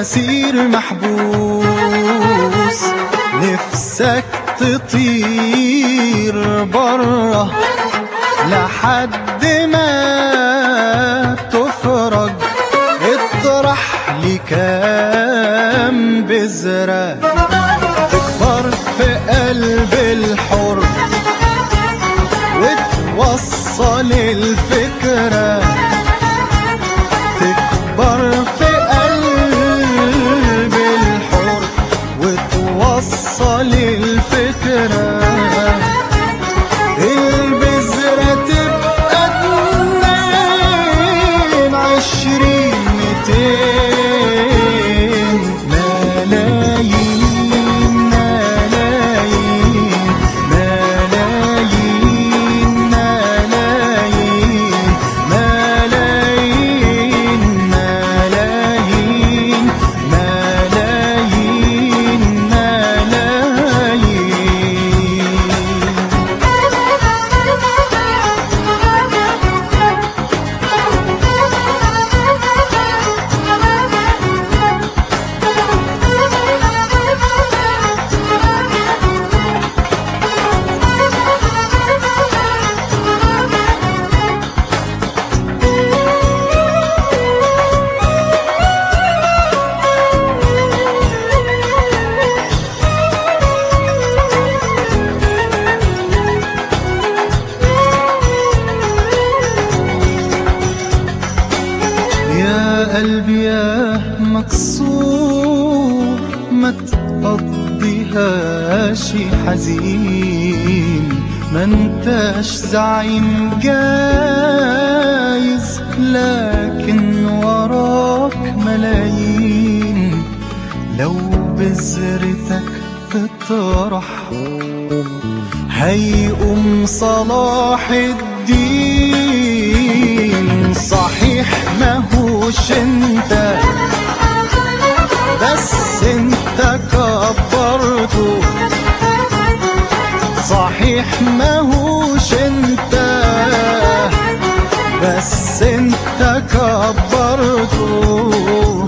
أسير محبوس نفسك تطير بره لحد ما تفرج اطرح لي كام بذرة تكبر في قلب الحر وتوصل الفكرة تكبر في قلب الحر وتوصل الفكرة البذرة تبقى اتنين عشرين ميتين ملايين ملايين ملايين ملايين ملايين ملايين ملايين ملايين يا قلبي يا مكسور ما تقضيهاش حزين ما انتش زعيم جايز لكن وراك ملايين لو بذرتك تطرح هيقوم صلاح الدين صحيح ماهوش انت بس انت كبرته صحيح ماهوش انت بس انت كبرته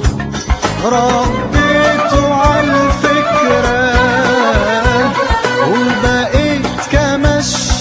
ربيته على الفكرة وبقيت كمشاية